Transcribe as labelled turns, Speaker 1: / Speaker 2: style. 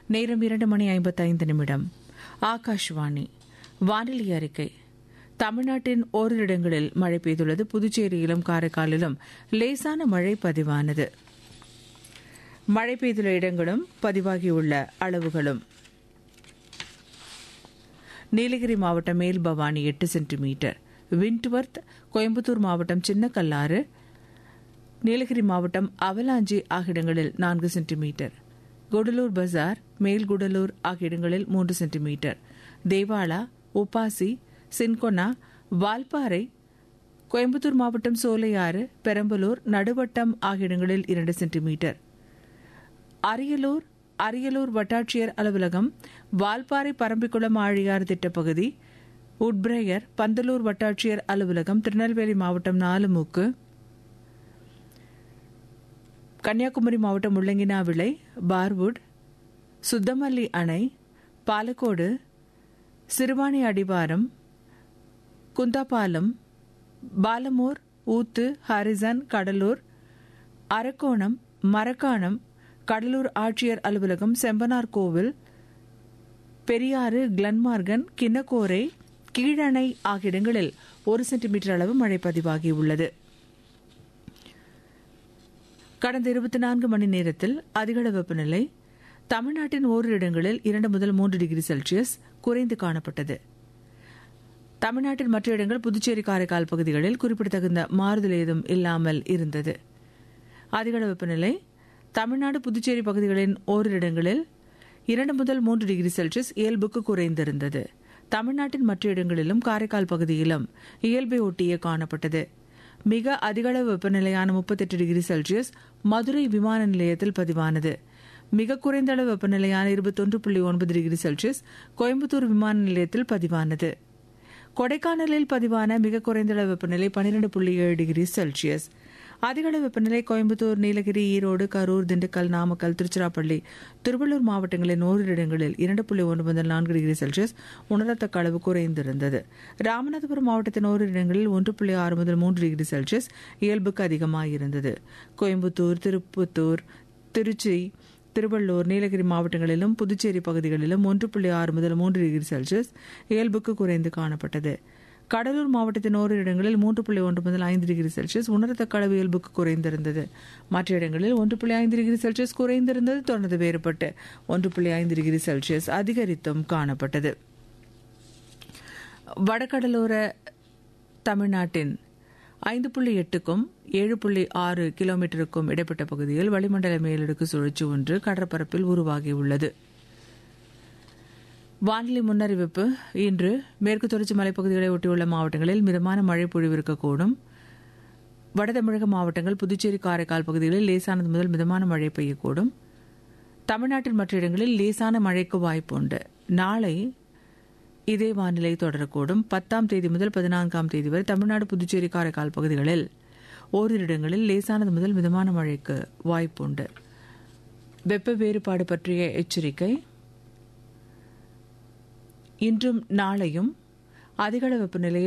Speaker 1: நேரம் இரண்டு மணி ஐம்பத்தைந்து நிமிடம் ஆகாஷ்வாணி வானிலை அறிக்கை தமிழ்நாட்டின் ஓரிரு இடங்களில் மழை பெய்துள்ளது புதுச்சேரியிலும் காரைக்காலிலும் லேசான மழை பதிவானது மழை பெய்துள்ள இடங்களும் பதிவாகியுள்ள அளவுகளும் நீலகிரி மாவட்டம் மேல் பவானி எட்டு சென்டிமீட்டர் விண்ட்வர்த் கோயம்புத்தூர் மாவட்டம் சின்னக்கல்லாறு நீலகிரி மாவட்டம் அவலாஞ்சி ஆகிய இடங்களில் நான்கு சென்டிமீட்டர் குடலூர் பஜார் மேல்குடலூர் ஆகிய இடங்களில் மூன்று centimetre Devala UPASI cinchona Valparai Coimbatore மாவட்டம் சோலையாறு பெரம்பலூர் நடுவட்டம் ஆகிய இடங்களில் இரண்டு சென்டிமீட்டர் அரியலூர் அரியலூர் வட்டாட்சியர் அலுவலகம் வால்பாறை பரம்பிக்குளம் ஆழியார் திட்டப்பகுதி உட்பிரேயர் பந்தலூர் வட்டாட்சியர் அலுவலகம் திருநெல்வேலி மாவட்டம் நாலுமூக்கு கன்னியாகுமரி மாவட்டம் முள்ளங்கினாவிளை பார்வுட் சுத்தமல்லி அணை பாலக்கோடு சிறுவாணி அடிவாரம் குந்தாபாலம் பாலமூர் ஊத்து ஹரிசன் கடலூர் அரக்கோணம் மரக்காணம் கடலூர் ஆட்சியர் அலுவலகம் செம்பனார் கோவில் பெரியாறு கிளன்மார்கன் கிண்ணக்கோரை கீழணை ஆகிய இடங்களில் ஒரு சென்டிமீட்டர் அளவு மழை பதிவாகியுள்ளது கடந்த இருபத்தி நான்கு மணி நேரத்தில் அதிகள வெப்பநிலை தமிழ்நாட்டின் ஓரிரு இடங்களில் இரண்டு முதல் மூன்று டிகிரி செல்சியஸ் குறைந்து காணப்பட்டது தமிழ்நாட்டின் மற்ற இடங்கள் புதுச்சேரி காரைக்கால் பகுதிகளில் குறிப்பிடத்தகுந்த மாறுதல் ஏதும் இல்லாமல் இருந்தது அதிகள வெப்பநிலை தமிழ்நாடு புதுச்சேரி பகுதிகளின் ஓரிரு இடங்களில் இரண்டு முதல் மூன்று டிகிரி செல்சியஸ் இயல்புக்கு குறைந்திருந்தது தமிழ்நாட்டின் மற்ற இடங்களிலும் காரைக்கால் பகுதியிலும் இயல்பை ஒட்டியே காணப்பட்டது மிக அதிகளவு வெப்பநிலையான முப்பத்தெட்டு டிகிரி செல்சியஸ் மதுரை விமான நிலையத்தில் பதிவானது மிக குறைந்த அளவு வெப்பநிலையான இருபத்தொன்று புள்ளி ஒன்பது டிகிரி செல்சியஸ் கோயம்புத்தூர் விமான நிலையத்தில் பதிவானது கொடைக்கானலில் பதிவான மிக குறைந்த அளவு வெப்பநிலை பன்னிரண்டு புள்ளி ஏழு டிகிரி செல்சியஸ் அதிகளவு வெப்பநிலை கோயம்புத்தூர் நீலகிரி ஈரோடு கரூர் திண்டுக்கல் நாமக்கல் திருச்சிராப்பள்ளி திருவள்ளூர் மாவட்டங்களின் ஓரிரு இடங்களில் இரண்டு புள்ளி ஒன்று முதல் நான்கு டிகிரி செல்சியஸ் உணரத்தக்க அளவு குறைந்திருந்தது ராமநாதபுரம் மாவட்டத்தின் ஓரிரு இடங்களில் ஒன்று புள்ளி ஆறு முதல் மூன்று டிகிரி செல்சியஸ் இயல்புக்கு அதிகமாயிருந்தது கோயம்புத்தூர் திருப்பத்தூர் திருச்சி திருவள்ளூர் நீலகிரி மாவட்டங்களிலும் புதுச்சேரி பகுதிகளிலும் ஒன்று புள்ளி ஆறு முதல் மூன்று டிகிரி செல்சியஸ் இயல்புக்கு குறைந்து காணப்பட்டது கடலூர் மாவட்டத்தின் ஓரிரு இடங்களில் மூன்று புள்ளி ஒன்று முதல் ஐந்து டிகிரி செல்சியஸ் உணரத்தக்க அளவு இயல்புக்கு குறைந்திருந்தது மற்ற இடங்களில் ஒன்று புள்ளி ஐந்து டிகிரி செல்சியஸ் குறைந்திருந்தது தொடர்ந்து வேறுபட்டு ஒன்று புள்ளி ஐந்து டிகிரி செல்சியஸ் அதிகரித்தும் காணப்பட்டது வடகடலோர தமிழ்நாட்டின் ஐந்து புள்ளி எட்டுக்கும் ஏழு புள்ளி ஆறு கிலோமீட்டருக்கும் இடைப்பட்ட பகுதியில் வளிமண்டல மேலடுக்கு சுழற்சி ஒன்று கடற்பரப்பில் உருவாகியுள்ளது வானிலை முன்னறிவிப்பு இன்று மேற்கு தொடர்ச்சி மலைப்பகுதிகளை ஒட்டியுள்ள மாவட்டங்களில் மிதமான மழை பொழிவு இருக்கக்கூடும் வட தமிழக மாவட்டங்கள் புதுச்சேரி காரைக்கால் பகுதிகளில் லேசானது முதல் மிதமான மழை பெய்யக்கூடும் தமிழ்நாட்டின் மற்ற இடங்களில் லேசான மழைக்கு வாய்ப்பு உண்டு நாளை இதே வானிலை தொடரக்கூடும் பத்தாம் தேதி முதல் பதினான்காம் தேதி வரை தமிழ்நாடு புதுச்சேரி காரைக்கால் பகுதிகளில் ஓரிரு இடங்களில் லேசானது முதல் மிதமான மழைக்கு வாய்ப்புண்டு வெப்ப வேறுபாடு பற்றிய எச்சரிக்கை இன்றும் நாளையும் அதிகள வெப்பநிலையில்